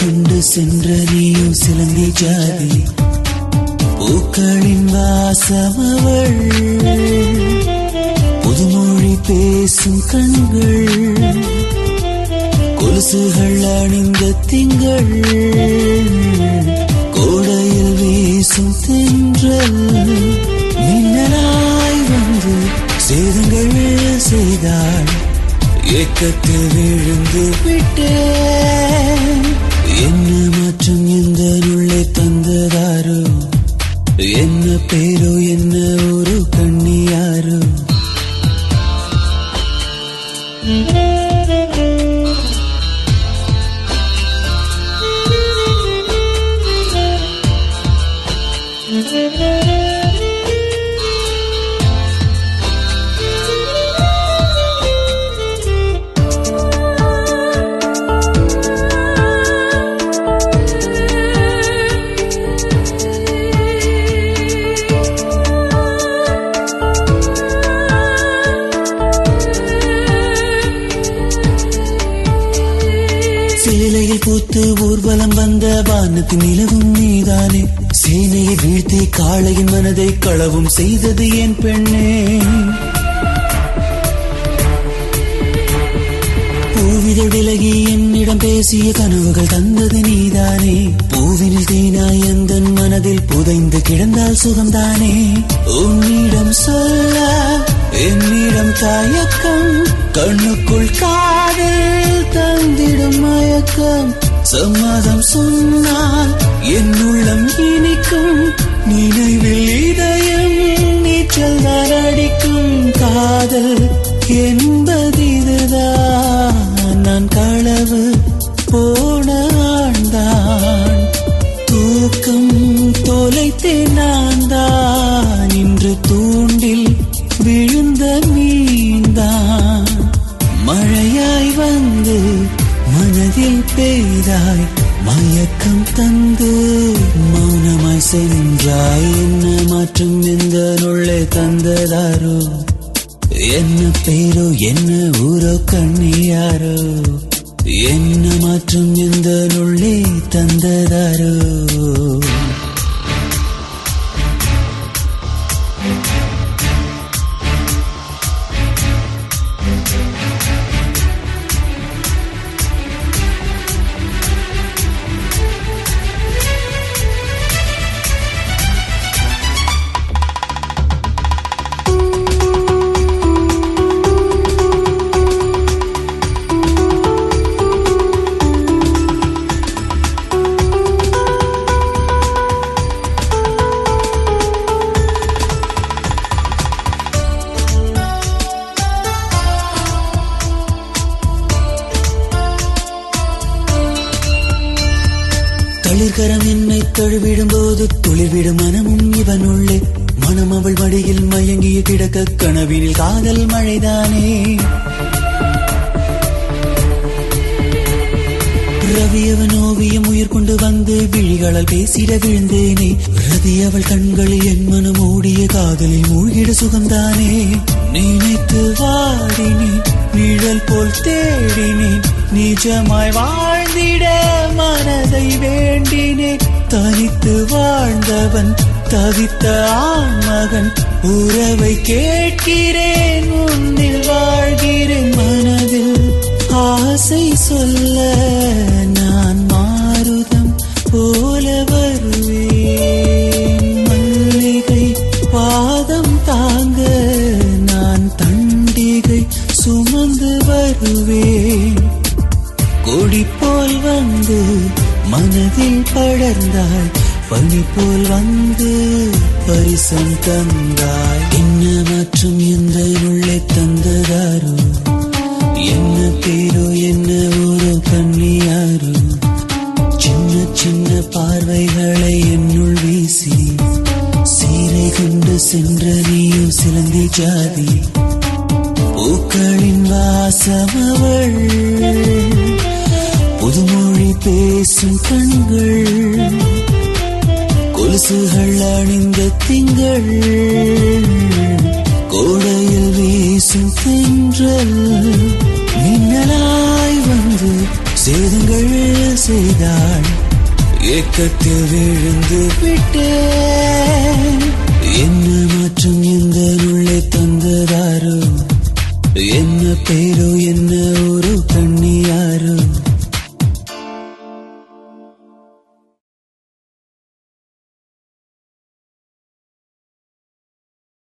கொண்டு சென்ற நீயும் சிலந்தி ஜாதி பூக்களின் வாசமவள் புதுமொழி பேசும் கண்கள் கொலுசுகள் அணிந்த திங்கள் கோடையில் வீசும் தென்றல் மின்னலாய் வந்து சேதங்கள் செய்தாள் ஏக்கத்தில் விழுந்து விட்டேன் என்ன மாற்றம் எந்த உள்ளே தந்ததாரோ என்ன பேரோ என்ன ஒரு கண்ணியாரோ சேலையில் பூத்து ஊர்வலம் வந்த வானத்தின் நிலவும் நீதானே சேனையை வீழ்த்தி காளையின் மனதை களவும் செய்தது என் பெண்ணே பூவிதழ் விலகி என்னிடம் பேசிய கனவுகள் தந்தது நீதானே பூவினில் தேனாய் எந்தன் மனதில் புதைந்து கிடந்தால் சுகம்தானே உன்னிடம் சொல்ல என்னிடம் தயக்கம் கண்ணுக்குள் காதல் தந்திடும் மயக்கம் சம்மதம் சொன்னால் என் உள்ளம் இனிக்கும் நினைவில் இதயம் நீச்சல் தான் அடிக்கும் காதல் என்பதிதுதான் நான் களவு போன ஆண்டான் தூக்கம் தொலைத்தேன் நான் தான் இன்று தூண்டில் விழுந்த மீன்தான் மழையாய் வந்து மனதில் பெய்தாய் மயக்கம் தந்து மௌனமாய் சென்றாய் என்ன மாற்றம் எந்த நுள்ளே தந்ததாரோ என்ன பேரோ என்ன ஊரோ கண்ணியாரோ என்ன மாற்றம் எந்த நுள்ளே தந்ததாரோ தளிர்கரம் என்னை தழுவிடும் போது துளிர்விடும் மனமும் இவனுள்ளே மனம் அவள் மடியில் மயங்கிய கிடக்க கனவினில் காதல் மழைதானே ரவியவன் ஓவியம் உயிர் கொண்டு வந்து விழிகளால் பேசிட விழுந்தேனே ரதி அவள் கண்களில் என் மனம் ஓடிய காதலில் மூழ்கிட சுகம்தானே நினைத்து வாடினேன் நிழல் போல் தேடினேன் நிஜமாய் வாழ்ந்திட மனதை வேண்டினேன் தனித்து வாழ்ந்தவன் தவித்த ஆண்மகன் உறவை கேட்கிறேன் உன்னில் வாழ்கிறேன் மனதில் ஆசை சொல்ல நான் மாறுதம் போல வருவேன் மல்லிகை பாதம் தாங்க நான் தண்டிகை சுமந்து வருவேன் கொடி போல் வந்து மனதில் படர்ந்தாய் பனி போல் வந்து பரிசம் தந்தாய் என்ன மாற்றம் எந்த உள்ளே தந்ததாரோ என்ன பேரோ என்ன ஊரோ கண்ணியாரோ சின்ன சின்ன பார்வைகளை என்னுள் வீசி சீரை கொண்டு சென்ற நீயும் சிலந்தி ஜாதி பூக்களின் வாசமவள் புதுமொழி பேசும் கண்கள் கொலுசுகள் அணிந்த திங்கள் கோடையில் வீசும் தென்றல் மின்னலாய் வந்து சேதங்கள் செய்தாள் ஏக்கத்தில் விழுந்து விட்டேன் என்ன மாற்றம் எந்த உள்ளே தந்ததாரோ என்ன பேரோ என்ன